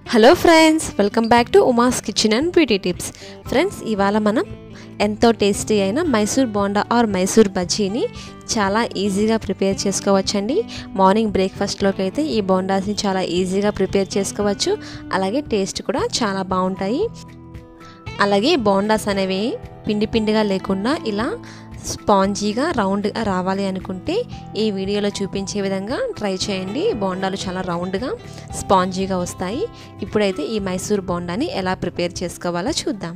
hello friends welcome back to Uma's kitchen and beauty tips friends ఇవాళ మనం ఎంతో tasty అయిన మైసూర్ బోండా ఆర్ మైసూర్ బజ్జీని చాలా ఈజీగా ప్రిపేర్ చేసుకోవచ్చండి మార్నింగ్ బ్రేక్ఫాస్ట్లోకి అయితే ఈ బోండాస్ని చాలా ఈజీగా ప్రిపేర్ చేసుకోవచ్చు అలాగే టేస్ట్ కూడా చాలా బాగుంటాయి అలాగే బోండాస్ అనేవి పిండి పిండిగా లేకుండా ఇలా స్పాంజీగా రౌండ్గా రావాలి అనుకుంటే ఈ వీడియోలో చూపించే విధంగా ట్రై చేయండి బోండాలు చాలా రౌండ్గా స్పాంజీగా వస్తాయి ఇప్పుడైతే ఈ మైసూర్ బోండాని ఎలా ప్రిపేర్ చేసుకోవాలో చూద్దాం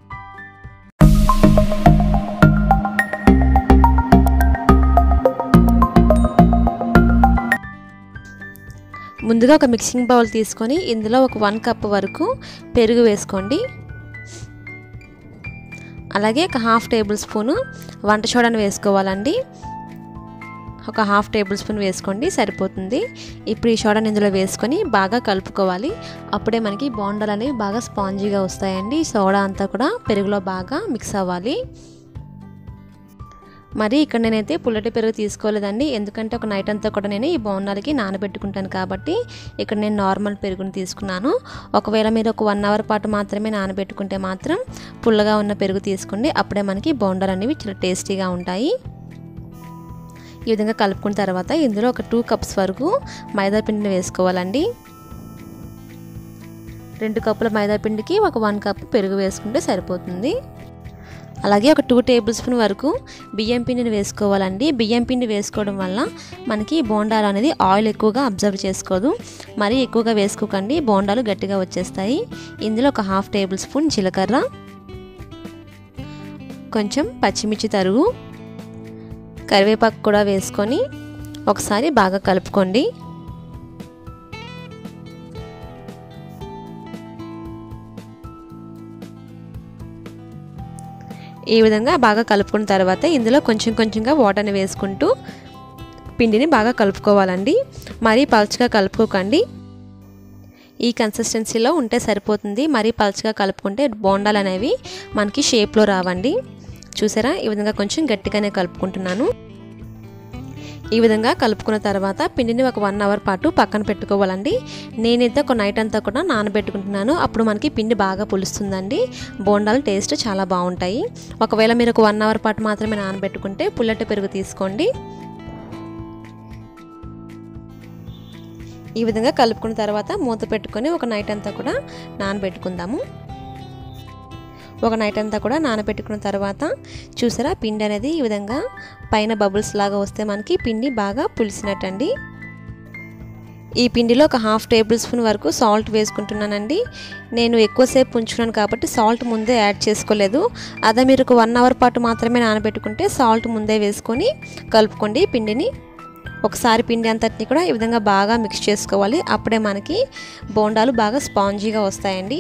ముందుగా ఒక మిక్సింగ్ బౌల్ తీసుకొని ఇందులో ఒక వన్ కప్ వరకు పెరుగు వేసుకోండి అలాగే ఒక హాఫ్ టేబుల్ స్పూను వంట సోడాను వేసుకోవాలండి ఒక హాఫ్ టేబుల్ స్పూన్ వేసుకోండి సరిపోతుంది ఇప్పుడు ఈ సోడాని ఇందులో వేసుకొని బాగా కలుపుకోవాలి అప్పుడే మనకి బోండాలు అనేవి బాగా స్పాంజీగా వస్తాయండి సోడా అంతా కూడా పెరుగులో బాగా మిక్స్ అవ్వాలి మరి ఇక్కడ నేనైతే పుల్లటి పెరుగు తీసుకోలేదండి ఎందుకంటే ఒక నైట్ అంతా కూడా నేను ఈ బోండాలకి నానబెట్టుకుంటాను కాబట్టి ఇక్కడ నేను నార్మల్ పెరుగుని తీసుకున్నాను ఒకవేళ మీరు ఒక వన్ అవర్ పాటు మాత్రమే నానబెట్టుకుంటే మాత్రం పుల్లగా ఉన్న పెరుగు తీసుకోండి అప్పుడే మనకి బోండాలు అనేవి చాలా టేస్టీగా ఉంటాయి ఈ విధంగా కలుపుకున్న తర్వాత ఇందులో ఒక టూ కప్స్ వరకు మైదా పిండిని వేసుకోవాలండి రెండు కప్పుల మైదా పిండికి ఒక వన్ కప్ పెరుగు వేసుకుంటే సరిపోతుంది అలాగే ఒక టూ టేబుల్ స్పూన్ వరకు బియ్యం పిండిని వేసుకోవాలండి బియ్యం పిండి వేసుకోవడం వల్ల మనకి బోండాలు అనేది ఆయిల్ ఎక్కువగా అబ్జర్వ్ చేసుకోదు మరీ ఎక్కువగా వేసుకోకండి బోండాలు గట్టిగా వచ్చేస్తాయి ఇందులో ఒక హాఫ్ టేబుల్ స్పూన్ జీలకర్ర కొంచెం పచ్చిమిర్చి తరుగు కరివేపాకు కూడా వేసుకొని ఒకసారి బాగా కలుపుకోండి ఈ విధంగా బాగా కలుపుకున్న తర్వాత ఇందులో కొంచెం కొంచెంగా వాటర్ని వేసుకుంటూ పిండిని బాగా కలుపుకోవాలండి మరీ పలుచగా కలుపుకోకండి ఈ కన్సిస్టెన్సీలో ఉంటే సరిపోతుంది మరీ పలుచగా కలుపుకుంటే బోండాలు అనేవి మనకి షేప్లో రావండి చూసారా ఈ విధంగా కొంచెం గట్టిగానే కలుపుకుంటున్నాను ఈ విధంగా కలుపుకున్న తర్వాత పిండిని ఒక వన్ అవర్ పాటు పక్కన పెట్టుకోవాలండి నేనైతే ఒక నైట్ అంతా కూడా నానబెట్టుకుంటున్నాను అప్పుడు మనకి పిండి బాగా పులుస్తుందండి బోండాలు టేస్ట్ చాలా బాగుంటాయి ఒకవేళ మీరు ఒక వన్ అవర్ పాటు మాత్రమే నానబెట్టుకుంటే పుల్లటి పెరుగు తీసుకోండి ఈ విధంగా కలుపుకున్న తర్వాత మూత పెట్టుకొని ఒక నైట్ అంతా కూడా నానబెట్టుకుందాము ఒక నైట్ అంతా కూడా నానబెట్టుకున్న తర్వాత చూసారా పిండి అనేది ఈ విధంగా పైన బబుల్స్ లాగా వస్తే మనకి పిండి బాగా పులిసినట్టండి ఈ పిండిలో ఒక హాఫ్ టేబుల్ స్పూన్ వరకు సాల్ట్ వేసుకుంటున్నానండి నేను ఎక్కువసేపు ఉంచుకున్నాను కాబట్టి సాల్ట్ ముందే యాడ్ చేసుకోలేదు అదే మీరు ఒక వన్ అవర్ పాటు మాత్రమే నానబెట్టుకుంటే సాల్ట్ ముందే వేసుకొని కలుపుకోండి పిండిని ఒకసారి పిండి అంతటిని కూడా ఈ విధంగా బాగా మిక్స్ చేసుకోవాలి అప్పుడే మనకి బోండాలు బాగా స్పాంజీగా వస్తాయండి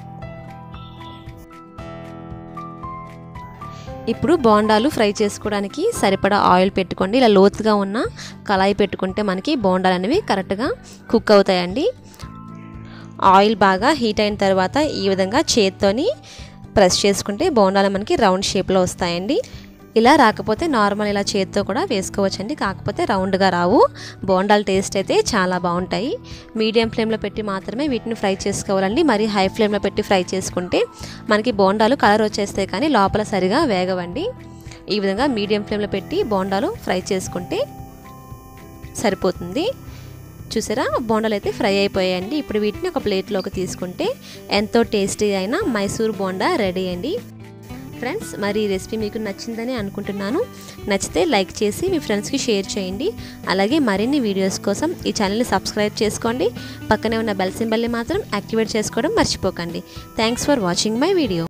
ఇప్పుడు బోండాలు ఫ్రై చేసుకోవడానికి సరిపడా ఆయిల్ పెట్టుకోండి ఇలా లోతుగా ఉన్న కళాయి పెట్టుకుంటే మనకి బోండాలు అనేవి కరెక్ట్గా కుక్ అవుతాయండి ఆయిల్ బాగా హీట్ అయిన తర్వాత ఈ విధంగా చేత్తోని ప్రెస్ చేసుకుంటే బోండాలు మనకి రౌండ్ షేప్లో వస్తాయండి ఇలా రాకపోతే నార్మల్ ఇలా చేత్తో కూడా వేసుకోవచ్చండి కాకపోతే రౌండ్గా రావు బోండాల టేస్ట్ అయితే చాలా బాగుంటాయి మీడియం ఫ్లేమ్లో పెట్టి మాత్రమే వీటిని ఫ్రై చేసుకోవాలండి మరి హై ఫ్లేమ్లో పెట్టి ఫ్రై చేసుకుంటే మనకి బోండాలు కలర్ వచ్చేస్తాయి కానీ లోపల సరిగా వేగవండి ఈ విధంగా మీడియం ఫ్లేమ్లో పెట్టి బోండాలు ఫ్రై చేసుకుంటే సరిపోతుంది చూసారా బోండాలు అయితే ఫ్రై అయిపోయాయండి ఇప్పుడు వీటిని ఒక ప్లేట్లోకి తీసుకుంటే ఎంతో టేస్టీ అయిన మైసూర్ బోండా రెడీ అండి ఫ్రెండ్స్ మరి ఈ రెసిపీ మీకు నచ్చిందని అనుకుంటున్నాను నచ్చితే లైక్ చేసి మీ ఫ్రెండ్స్కి షేర్ చేయండి అలాగే మరిన్ని వీడియోస్ కోసం ఈ ఛానల్ని సబ్స్క్రైబ్ చేసుకోండి పక్కనే ఉన్న బెల్ సింబల్ని మాత్రం యాక్టివేట్ చేసుకోవడం మర్చిపోకండి thanks for watching my video